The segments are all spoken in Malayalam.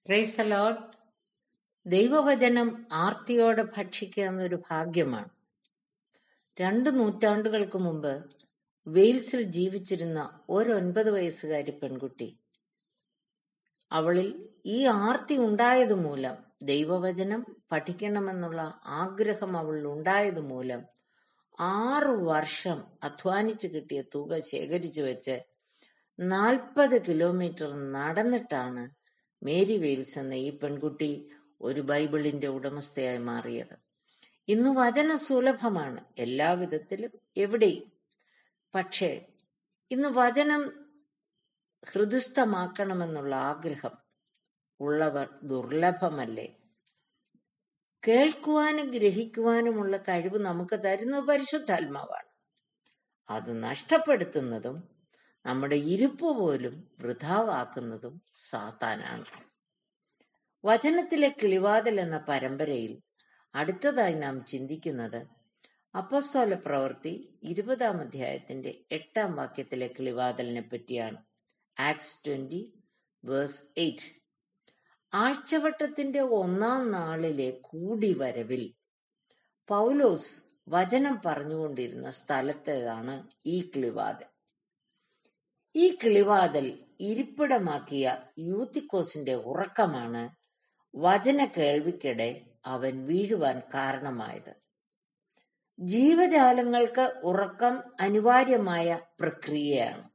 പ്രൈസ് ദ ലോർഡ് ദൈവവചനം ആർത്തിയോടെ ഭക്ഷിക്കുക എന്നൊരു ഭാഗ്യമാണ് രണ്ട് നൂറ്റാണ്ടുകൾക്ക് മുമ്പ് വെയിൽസിൽ ജീവിച്ചിരുന്ന ഒരു ഒൻപത് വയസ്സുകാരി പെൺകുട്ടി അവളിൽ ഈ ആർത്തി ഉണ്ടായത് മൂലം ദൈവവചനം പഠിക്കണമെന്നുള്ള ആഗ്രഹം അവളിൽ ഉണ്ടായത് മൂലം ആറു വർഷം അധ്വാനിച്ചു കിട്ടിയ തുക ശേഖരിച്ചു വെച്ച് നാൽപ്പത് കിലോമീറ്റർ നടന്നിട്ടാണ് മേരി വെയിൽസ് എന്ന ഈ പെൺകുട്ടി ഒരു ബൈബിളിന്റെ ഉടമസ്ഥയായി മാറിയത് ഇന്ന് വചന സുലഭമാണ് എല്ലാവിധത്തിലും എവിടെയും പക്ഷേ ഇന്ന് വചനം ഹൃദയസ്ഥമാക്കണമെന്നുള്ള ആഗ്രഹം ഉള്ളവർ ദുർലഭമല്ലേ കേൾക്കുവാനും ഗ്രഹിക്കുവാനുമുള്ള കഴിവ് നമുക്ക് തരുന്നത് പരിശുദ്ധാത്മാവാണ് അത് നഷ്ടപ്പെടുത്തുന്നതും നമ്മുടെ ഇരിപ്പ് പോലും വൃഥാവാക്കുന്നതും സാത്താനാണ് വചനത്തിലെ കിളിവാതിൽ എന്ന പരമ്പരയിൽ അടുത്തതായി നാം ചിന്തിക്കുന്നത് അപ്പസ്തോല പ്രവൃത്തി ഇരുപതാം അധ്യായത്തിന്റെ എട്ടാം വാക്യത്തിലെ കിളിവാതിലിനെ പറ്റിയാണ് ആക്സ് ട്വന്റി വേഴ്സ് എയ്റ്റ് ആഴ്ചവട്ടത്തിന്റെ ഒന്നാം നാളിലെ കൂടിവരവിൽ പൗലോസ് വചനം പറഞ്ഞുകൊണ്ടിരുന്ന സ്ഥലത്തേതാണ് ഈ കിളിവാതിൽ ഈ കിളിവാതിൽ ഇരിപ്പിടമാക്കിയ യൂത്തിക്കോസിന്റെ ഉറക്കമാണ് വചന കേൾവിക്കിടെ അവൻ വീഴുവാൻ കാരണമായത് ജീവജാലങ്ങൾക്ക് ഉറക്കം അനിവാര്യമായ പ്രക്രിയയാണ്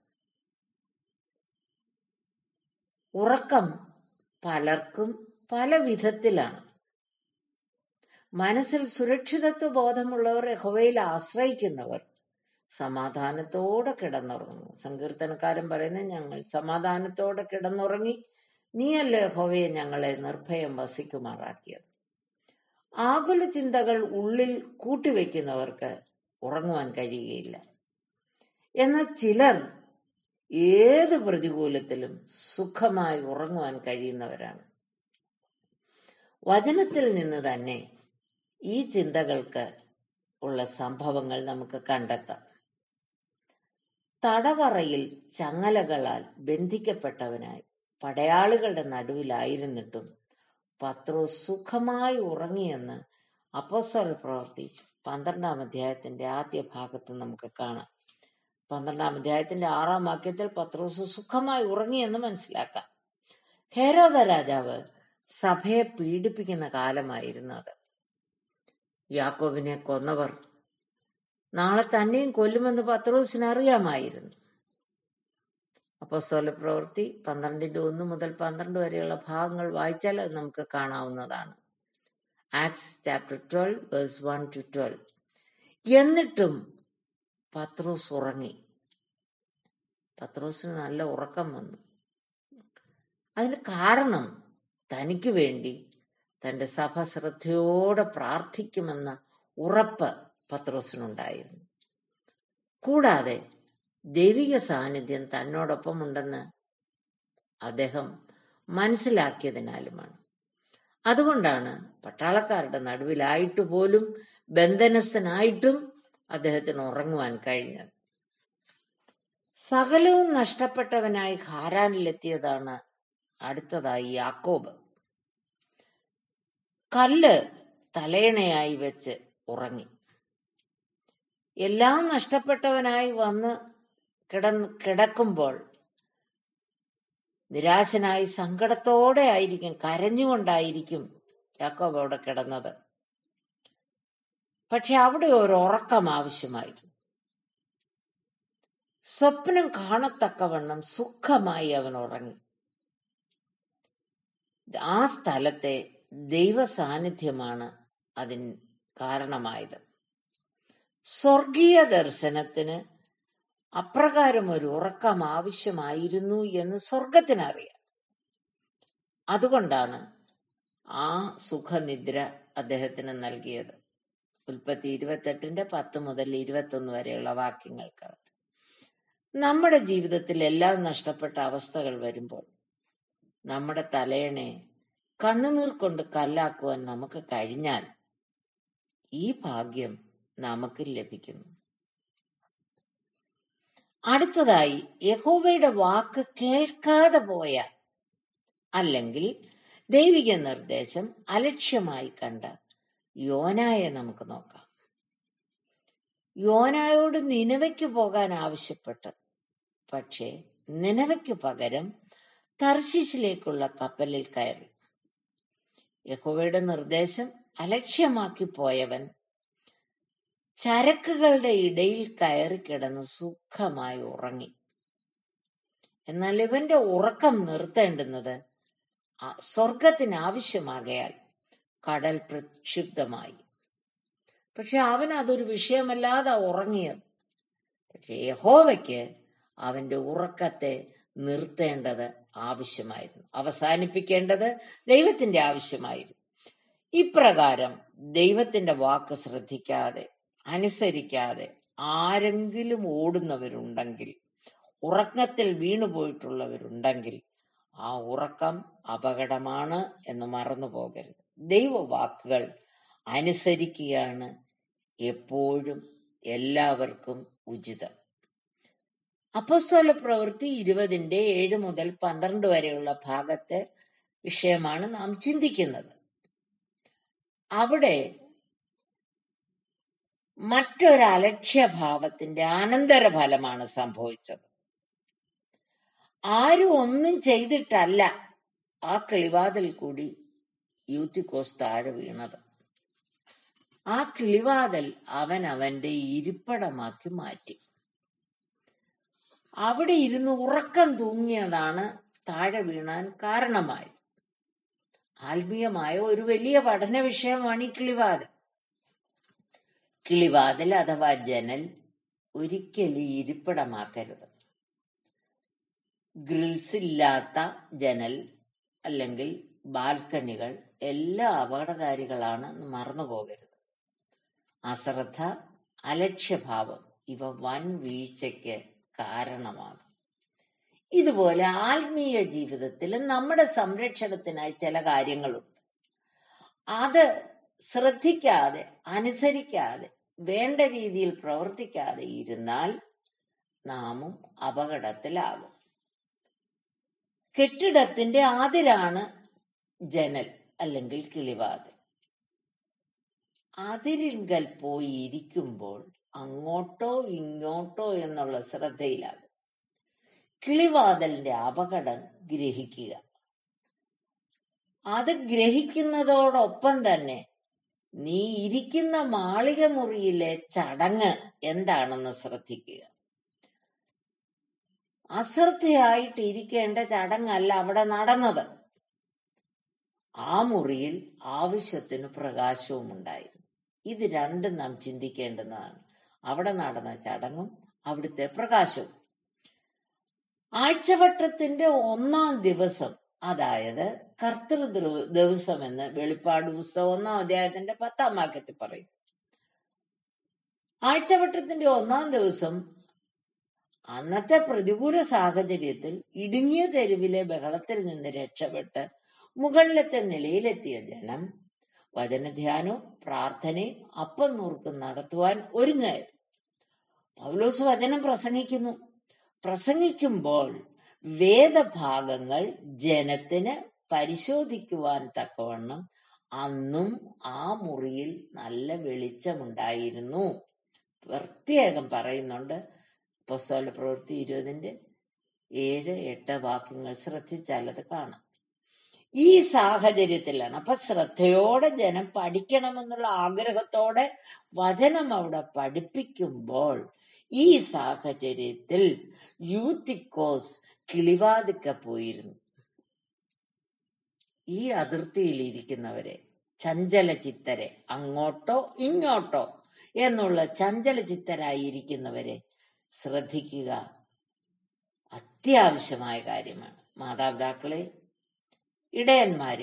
ഉറക്കം പലർക്കും പല വിധത്തിലാണ് മനസ്സിൽ സുരക്ഷിതത്വ ബോധമുള്ളവർ യഹോവയിൽ ആശ്രയിക്കുന്നവർ സമാധാനത്തോടെ കിടന്നുറങ്ങുന്നു സങ്കീർത്തനക്കാരൻ പറയുന്നത് ഞങ്ങൾ സമാധാനത്തോടെ കിടന്നുറങ്ങി നീയല്ലോ യഹോവയെ ഞങ്ങളെ നിർഭയം വസിക്കുമാറാക്കിയത് ആകുല ചിന്തകൾ ഉള്ളിൽ കൂട്ടിവെക്കുന്നവർക്ക് ഉറങ്ങുവാൻ കഴിയുകയില്ല എന്നാൽ ചിലർ ഏത് പ്രതികൂലത്തിലും സുഖമായി ഉറങ്ങുവാൻ കഴിയുന്നവരാണ് വചനത്തിൽ നിന്ന് തന്നെ ഈ ചിന്തകൾക്ക് ഉള്ള സംഭവങ്ങൾ നമുക്ക് കണ്ടെത്താം തടവറയിൽ ചങ്ങലകളാൽ ബന്ധിക്കപ്പെട്ടവനായി പടയാളികളുടെ നടുവിലായിരുന്നിട്ടും പത്രോ സുഖമായി ഉറങ്ങിയെന്ന് അപ്പോസ്വല പ്രവൃത്തി പന്ത്രണ്ടാം അധ്യായത്തിന്റെ ആദ്യ ഭാഗത്ത് നമുക്ക് കാണാം പന്ത്രണ്ടാം അധ്യായത്തിന്റെ ആറാം വാക്യത്തിൽ പത്രോസ് സുഖമായി ഉറങ്ങിയെന്ന് മനസ്സിലാക്കാം ഹേരോദ രാജാവ് സഭയെ പീഡിപ്പിക്കുന്ന കാലമായിരുന്നു അത് യാക്കോബിനെ കൊന്നവർ നാളെ തന്നെയും കൊല്ലുമെന്ന് പത്രോസിന് അറിയാമായിരുന്നു അപ്പോസ്തോല പ്രവൃത്തി പന്ത്രണ്ടിന്റെ ഒന്ന് മുതൽ പന്ത്രണ്ട് വരെയുള്ള ഭാഗങ്ങൾ വായിച്ചാൽ അത് നമുക്ക് കാണാവുന്നതാണ് Acts chapter twelve verse one two twelve എന്നിട്ടും പത്രോസ് ഉറങ്ങി പത്രോസിന് നല്ല ഉറക്കം വന്നു അതിന് കാരണം തനിക്ക് വേണ്ടി തന്റെ സഭ ശ്രദ്ധയോടെ പ്രാർത്ഥിക്കുമെന്ന ഉറപ്പ് പത്രോസിനുണ്ടായിരുന്നു കൂടാതെ ദൈവിക സാന്നിധ്യം തന്നോടൊപ്പമുണ്ടെന്ന് അദ്ദേഹം മനസ്സിലാക്കിയതിനാലുമാണ് അതുകൊണ്ടാണ് പട്ടാളക്കാരുടെ നടുവിലായിട്ട് പോലും ബന്ധനസ്ഥനായിട്ടും അദ്ദേഹത്തിന് ഉറങ്ങുവാൻ കഴിഞ്ഞത് സകലവും നഷ്ടപ്പെട്ടവനായി ഹാരാനിലെത്തിയതാണ് അടുത്തതായി യാക്കോബ് കല്ല് തലയണയായി വെച്ച് ഉറങ്ങി എല്ലാം നഷ്ടപ്പെട്ടവനായി വന്ന് കിടന്ന് കിടക്കുമ്പോൾ നിരാശനായി സങ്കടത്തോടെ ആയിരിക്കും കരഞ്ഞുകൊണ്ടായിരിക്കും യാക്കോബ് അവിടെ കിടന്നത് പക്ഷെ അവിടെ ഒരു ഉറക്കം ആവശ്യമായിരുന്നു സ്വപ്നം കാണത്തക്കവണ്ണം സുഖമായി അവൻ ഉറങ്ങി ആ സ്ഥലത്തെ ദൈവ സാന്നിധ്യമാണ് അതിന് കാരണമായത് സ്വർഗീയ ദർശനത്തിന് അപ്രകാരം ഒരു ഉറക്കം ആവശ്യമായിരുന്നു എന്ന് സ്വർഗത്തിനറിയാം അതുകൊണ്ടാണ് ആ സുഖനിദ്ര അദ്ദേഹത്തിന് നൽകിയത് ഉൽപ്പത്തി ഇരുപത്തെട്ടിന്റെ പത്ത് മുതൽ ഇരുപത്തൊന്ന് വരെയുള്ള വാക്യങ്ങൾക്കകത്ത് നമ്മുടെ ജീവിതത്തിൽ എല്ലാം നഷ്ടപ്പെട്ട അവസ്ഥകൾ വരുമ്പോൾ നമ്മുടെ തലയണെ കണ്ണുനീർ കൊണ്ട് കല്ലാക്കുവാൻ നമുക്ക് കഴിഞ്ഞാൽ ഈ ഭാഗ്യം നമുക്ക് ലഭിക്കുന്നു അടുത്തതായി യഹോവയുടെ വാക്ക് കേൾക്കാതെ പോയ അല്ലെങ്കിൽ ദൈവിക നിർദ്ദേശം അലക്ഷ്യമായി കണ്ട യോനായെ നമുക്ക് നോക്കാം യോനായോട് നിലവയ്ക്ക് പോകാൻ ആവശ്യപ്പെട്ടത് പക്ഷേ നിലവയ്ക്ക് പകരം തർശിശിലേക്കുള്ള കപ്പലിൽ കയറി യഹോവയുടെ നിർദ്ദേശം അലക്ഷ്യമാക്കി പോയവൻ ചരക്കുകളുടെ ഇടയിൽ കയറി കിടന്ന് സുഖമായി ഉറങ്ങി എന്നാൽ ഇവന്റെ ഉറക്കം നിർത്തേണ്ടുന്നത് ആ- സ്വർഗത്തിന് ആവശ്യമാകയാൽ കടൽ പ്രക്ഷുബ്ധമായി പക്ഷെ അവൻ അതൊരു വിഷയമല്ലാതെ ഉറങ്ങിയത് പക്ഷെ യഹോവയ്ക്ക് അവന്റെ ഉറക്കത്തെ നിർത്തേണ്ടത് ആവശ്യമായിരുന്നു അവസാനിപ്പിക്കേണ്ടത് ദൈവത്തിന്റെ ആവശ്യമായിരുന്നു ഇപ്രകാരം ദൈവത്തിന്റെ വാക്ക് ശ്രദ്ധിക്കാതെ അനുസരിക്കാതെ ആരെങ്കിലും ഓടുന്നവരുണ്ടെങ്കിൽ ഉറക്കത്തിൽ വീണുപോയിട്ടുള്ളവരുണ്ടെങ്കിൽ ആ ഉറക്കം അപകടമാണ് എന്ന് മറന്നു പോകരുത് ദൈവവാക്കുകൾ അനുസരിക്കുകയാണ് എപ്പോഴും എല്ലാവർക്കും ഉചിതം അപ്പസ്തോല പ്രവൃത്തി ഇരുപതിന്റെ ഏഴ് മുതൽ പന്ത്രണ്ട് വരെയുള്ള ഭാഗത്തെ വിഷയമാണ് നാം ചിന്തിക്കുന്നത് അവിടെ മറ്റൊരു അലക്ഷ്യഭാവത്തിന്റെ അനന്തരഫലമാണ് സംഭവിച്ചത് ആരും ഒന്നും ചെയ്തിട്ടല്ല ആ കിളിവാതിൽ കൂടി യൂത്തിക്കോസ് താഴെ വീണത് ആ കിളിവാതിൽ അവൻ അവന്റെ ഇരിപ്പിടമാക്കി മാറ്റി അവിടെ ഇരുന്ന് ഉറക്കം തൂങ്ങിയതാണ് താഴെ വീണാൻ കാരണമായത് ആത്മീയമായ ഒരു വലിയ പഠന വിഷയമാണ് ഈ കിളിവാതിൽ കിളിവാതിൽ അഥവാ ജനൽ ഒരിക്കലും ഇരിപ്പിടമാക്കരുത് ഗ്രിൽസ് ഇല്ലാത്ത ജനൽ അല്ലെങ്കിൽ ബാൽക്കണികൾ എല്ലാം അപകടകാരികളാണ് എന്ന് മറന്നു പോകരുത് അശ്രദ്ധ അലക്ഷ്യഭാവം ഇവ വൻ വീഴ്ചയ്ക്ക് കാരണമാകും ഇതുപോലെ ആത്മീയ ജീവിതത്തിൽ നമ്മുടെ സംരക്ഷണത്തിനായി ചില കാര്യങ്ങളുണ്ട് അത് ശ്രദ്ധിക്കാതെ അനുസരിക്കാതെ വേണ്ട രീതിയിൽ പ്രവർത്തിക്കാതെ ഇരുന്നാൽ നാമും അപകടത്തിലാകും കെട്ടിടത്തിന്റെ അതിരാണ് ജനൽ അല്ലെങ്കിൽ കിളിവാതിൽ അതിരിങ്കൽ പോയി ഇരിക്കുമ്പോൾ അങ്ങോട്ടോ ഇങ്ങോട്ടോ എന്നുള്ള ശ്രദ്ധയിലാകും കിളിവാതലിന്റെ അപകടം ഗ്രഹിക്കുക അത് ഗ്രഹിക്കുന്നതോടൊപ്പം തന്നെ നീ ഇരിക്കുന്ന മാളിക മുറിയിലെ ചടങ്ങ് എന്താണെന്ന് ശ്രദ്ധിക്കുക അശ്രദ്ധയായിട്ട് ഇരിക്കേണ്ട ചടങ്ങല്ല അവിടെ നടന്നത് ആ മുറിയിൽ ആവശ്യത്തിന് പ്രകാശവും ഉണ്ടായിരുന്നു ഇത് രണ്ടും നാം ചിന്തിക്കേണ്ടുന്നതാണ് അവിടെ നടന്ന ചടങ്ങും അവിടുത്തെ പ്രകാശവും ആഴ്ചവട്ടത്തിന്റെ ഒന്നാം ദിവസം അതായത് കർത്തൃ ദ്രു- ദിവസം എന്ന് വെളിപ്പാട് പുസ്തകം ഒന്നാം അധ്യായത്തിന്റെ പത്താം വാക്യത്തിൽ പറയും ആഴ്ചവട്ടത്തിന്റെ ഒന്നാം ദിവസം അന്നത്തെ പ്രതികൂല സാഹചര്യത്തിൽ ഇടുങ്ങിയ തെരുവിലെ ബഹളത്തിൽ നിന്ന് രക്ഷപ്പെട്ട് മുകളിലത്തെ നിലയിലെത്തിയ ജനം വചനധ്യാനവും പ്രാർത്ഥനയും അപ്പം നൂർക്കും നടത്തുവാൻ ഒരുങ്ങായിരുന്നു പൗലോസ് വചനം പ്രസംഗിക്കുന്നു പ്രസംഗിക്കുമ്പോൾ വേദഭാഗങ്ങൾ ജനത്തിന് പരിശോധിക്കുവാൻ തക്കവണ്ണം അന്നും ആ മുറിയിൽ നല്ല വെളിച്ചമുണ്ടായിരുന്നു പ്രത്യേകം പറയുന്നുണ്ട് പുസ്തക പ്രവൃത്തി ഇരുപതിന്റെ ഏഴ് എട്ട് വാക്യങ്ങൾ ശ്രദ്ധിച്ചാൽ അത് കാണാം ഈ സാഹചര്യത്തിലാണ് അപ്പൊ ശ്രദ്ധയോടെ ജനം പഠിക്കണമെന്നുള്ള ആഗ്രഹത്തോടെ വചനം അവിടെ പഠിപ്പിക്കുമ്പോൾ ഈ സാഹചര്യത്തിൽ യൂത്തിക്കോസ് കിളിവാതിക്ക പോയിരുന്നു ഈ അതിർത്തിയിൽ ഇരിക്കുന്നവരെ ചഞ്ചല ചിത്തരെ അങ്ങോട്ടോ ഇങ്ങോട്ടോ എന്നുള്ള ചഞ്ചല ചിത്തരായിരിക്കുന്നവരെ ശ്രദ്ധിക്കുക അത്യാവശ്യമായ കാര്യമാണ് മാതാപിതാക്കളെ ഇടയന്മാരെ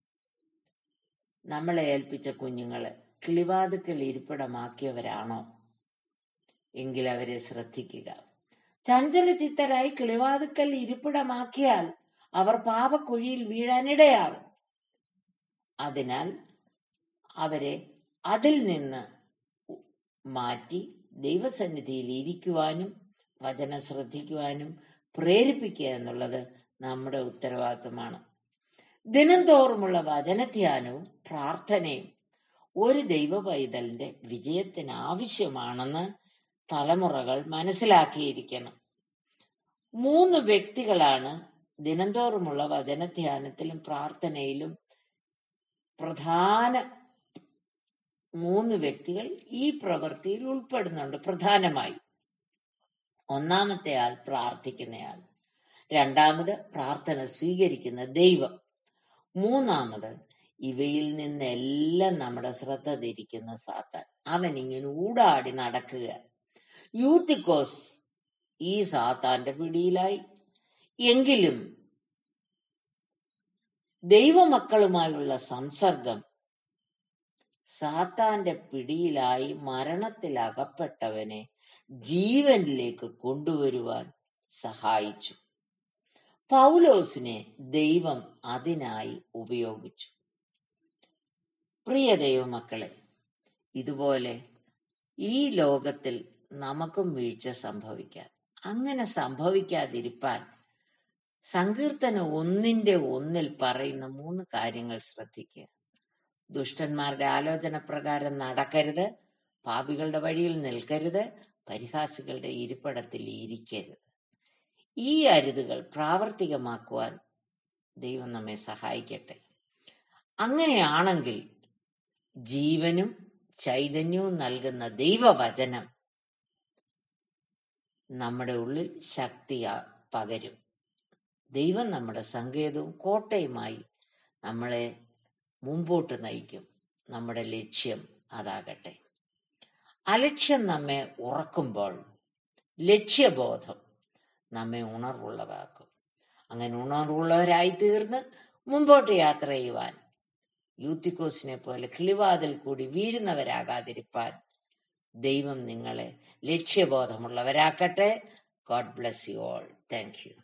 നമ്മളെ ഏൽപ്പിച്ച കുഞ്ഞുങ്ങളെ കിളിവാതുക്കൽ ഇരിപ്പിടമാക്കിയവരാണോ എങ്കിൽ അവരെ ശ്രദ്ധിക്കുക ചഞ്ചല ചിത്തരായി കിളിവാതുക്കൽ ഇരിപ്പിടമാക്കിയാൽ അവർ പാപക്കുഴിയിൽ വീഴാനിടയാകും അതിനാൽ അവരെ അതിൽ നിന്ന് മാറ്റി ദൈവസന്നിധിയിൽ ഇരിക്കുവാനും വചനം ശ്രദ്ധിക്കുവാനും പ്രേരിപ്പിക്കുക എന്നുള്ളത് നമ്മുടെ ഉത്തരവാദിത്തമാണ് ദിനംതോറുമുള്ള വചനധ്യാനവും പ്രാർത്ഥനയും ഒരു ദൈവ പൈതലിന്റെ വിജയത്തിന് ആവശ്യമാണെന്ന് തലമുറകൾ മനസ്സിലാക്കിയിരിക്കണം മൂന്ന് വ്യക്തികളാണ് ദിനംതോറുമുള്ള വചനധ്യാനത്തിലും പ്രാർത്ഥനയിലും പ്രധാന മൂന്ന് വ്യക്തികൾ ഈ പ്രവൃത്തിയിൽ ഉൾപ്പെടുന്നുണ്ട് പ്രധാനമായി ഒന്നാമത്തെ ആൾ പ്രാർത്ഥിക്കുന്നയാൾ രണ്ടാമത് പ്രാർത്ഥന സ്വീകരിക്കുന്ന ദൈവം മൂന്നാമത് ഇവയിൽ നിന്നെല്ലാം നമ്മുടെ ശ്രദ്ധ തിരിക്കുന്ന സാത്താൻ അവൻ ഇങ്ങനെ ഊടാടി നടക്കുക യൂത്തിക്കോസ് ഈ സാത്താന്റെ പിടിയിലായി എങ്കിലും ദൈവമക്കളുമായുള്ള സംസർഗം സാത്താന്റെ പിടിയിലായി മരണത്തിൽ അകപ്പെട്ടവനെ ജീവനിലേക്ക് കൊണ്ടുവരുവാൻ സഹായിച്ചു പൗലോസിനെ ദൈവം അതിനായി ഉപയോഗിച്ചു പ്രിയ ദൈവമക്കളെ ഇതുപോലെ ഈ ലോകത്തിൽ നമുക്കും വീഴ്ച സംഭവിക്കാം അങ്ങനെ സംഭവിക്കാതിരിപ്പാൻ സങ്കീർത്തന ഒന്നിന്റെ ഒന്നിൽ പറയുന്ന മൂന്ന് കാര്യങ്ങൾ ശ്രദ്ധിക്കുക ദുഷ്ടന്മാരുടെ ആലോചന പ്രകാരം നടക്കരുത് പാപികളുടെ വഴിയിൽ നിൽക്കരുത് പരിഹാസികളുടെ ഇരിപ്പിടത്തിൽ ഇരിക്കരുത് ഈ അരുതുകൾ പ്രാവർത്തികമാക്കുവാൻ ദൈവം നമ്മെ സഹായിക്കട്ടെ അങ്ങനെയാണെങ്കിൽ ജീവനും ചൈതന്യവും നൽകുന്ന ദൈവവചനം നമ്മുടെ ഉള്ളിൽ ശക്തി പകരും ദൈവം നമ്മുടെ സങ്കേതവും കോട്ടയുമായി നമ്മളെ മുമ്പോട്ട് നയിക്കും നമ്മുടെ ലക്ഷ്യം അതാകട്ടെ അലക്ഷ്യം നമ്മെ ഉറക്കുമ്പോൾ ലക്ഷ്യബോധം നമ്മെ ഉണർവുള്ളതാക്കും അങ്ങനെ ഉണർവുള്ളവരായി തീർന്ന് മുമ്പോട്ട് യാത്ര ചെയ്യുവാൻ യൂത്തിക്കോസിനെ പോലെ കിളിവാതിൽ കൂടി വീഴുന്നവരാകാതിരിപ്പാൻ ദൈവം നിങ്ങളെ ലക്ഷ്യബോധമുള്ളവരാക്കട്ടെ God bless you all thank U